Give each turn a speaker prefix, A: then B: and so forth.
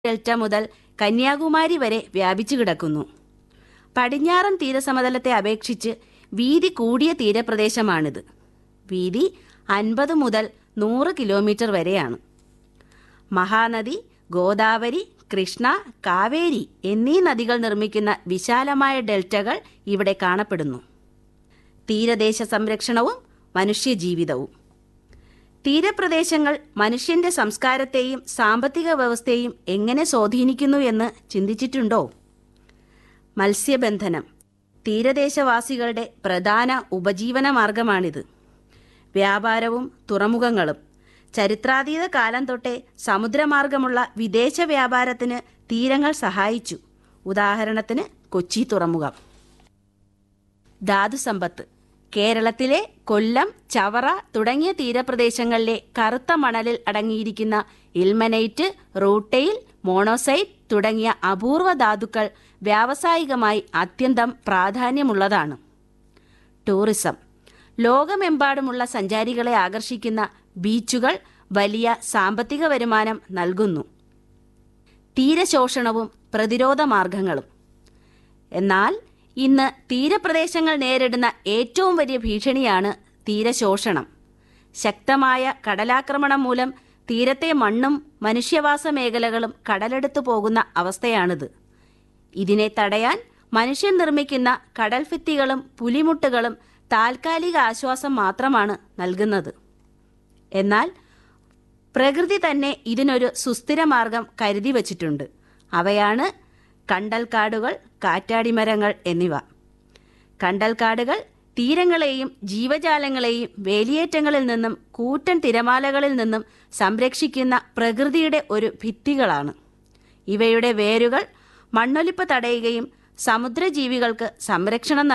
A: delta മുതൽ കന്യാകുമാരി വരെ വ്യാപിച്ചു കിടക്കുന്നു പടിഞ്ഞാറൻ തീരസമതലത്തെ അപേക്ഷിച്ച് വീതി കൂടിയ തീരപ്രദേശമാണിത് വീതി അൻപത് മുതൽ നൂറ് കിലോമീറ്റർ വരെയാണ് മഹാനദി ഗോദാവരി കൃഷ്ണ കാവേരി എന്നീ നദികൾ നിർമ്മിക്കുന്ന വിശാലമായ ഡെൽറ്റകൾ ഇവിടെ കാണപ്പെടുന്നു തീരദേശ സംരക്ഷണവും മനുഷ്യജീവിതവും തീരപ്രദേശങ്ങൾ മനുഷ്യന്റെ സംസ്കാരത്തെയും സാമ്പത്തിക വ്യവസ്ഥയെയും എങ്ങനെ സ്വാധീനിക്കുന്നു എന്ന് ചിന്തിച്ചിട്ടുണ്ടോ മത്സ്യബന്ധനം തീരദേശവാസികളുടെ പ്രധാന ഉപജീവന മാർഗമാണിത് വ്യാപാരവും തുറമുഖങ്ങളും ചരിത്രാതീത കാലം തൊട്ടേ സമുദ്രമാർഗമുള്ള വിദേശ വ്യാപാരത്തിന് തീരങ്ങൾ സഹായിച്ചു ഉദാഹരണത്തിന് കൊച്ചി തുറമുഖം ധാതുസമ്പത്ത് കേരളത്തിലെ കൊല്ലം ചവറ തുടങ്ങിയ തീരപ്രദേശങ്ങളിലെ കറുത്ത മണലിൽ അടങ്ങിയിരിക്കുന്ന ഇൽമനൈറ്റ് റൂട്ടയിൽ മോണോസൈറ്റ് തുടങ്ങിയ അപൂർവ ധാതുക്കൾ വ്യാവസായികമായി അത്യന്തം പ്രാധാന്യമുള്ളതാണ് ടൂറിസം ലോകമെമ്പാടുമുള്ള സഞ്ചാരികളെ ആകർഷിക്കുന്ന ബീച്ചുകൾ വലിയ സാമ്പത്തിക വരുമാനം നൽകുന്നു തീരശോഷണവും പ്രതിരോധ മാർഗങ്ങളും എന്നാൽ ഇന്ന് തീരപ്രദേശങ്ങൾ നേരിടുന്ന ഏറ്റവും വലിയ ഭീഷണിയാണ് തീരശോഷണം ശക്തമായ കടലാക്രമണം മൂലം തീരത്തെ മണ്ണും മനുഷ്യവാസ മേഖലകളും കടലെടുത്തു പോകുന്ന അവസ്ഥയാണിത് ഇതിനെ തടയാൻ മനുഷ്യൻ നിർമ്മിക്കുന്ന കടൽഭിത്തികളും പുലിമുട്ടുകളും താൽക്കാലിക ആശ്വാസം മാത്രമാണ് നൽകുന്നത് എന്നാൽ പ്രകൃതി തന്നെ ഇതിനൊരു സുസ്ഥിര മാർഗം കരുതി വച്ചിട്ടുണ്ട് അവയാണ് കണ്ടൽക്കാടുകൾ കാറ്റാടിമരങ്ങൾ എന്നിവ കണ്ടൽക്കാടുകൾ തീരങ്ങളെയും ജീവജാലങ്ങളെയും വേലിയേറ്റങ്ങളിൽ നിന്നും കൂറ്റൻ തിരമാലകളിൽ നിന്നും സംരക്ഷിക്കുന്ന പ്രകൃതിയുടെ ഒരു ഭിത്തികളാണ് ഇവയുടെ വേരുകൾ മണ്ണൊലിപ്പ് തടയുകയും സമുദ്രജീവികൾക്ക് സംരക്ഷണം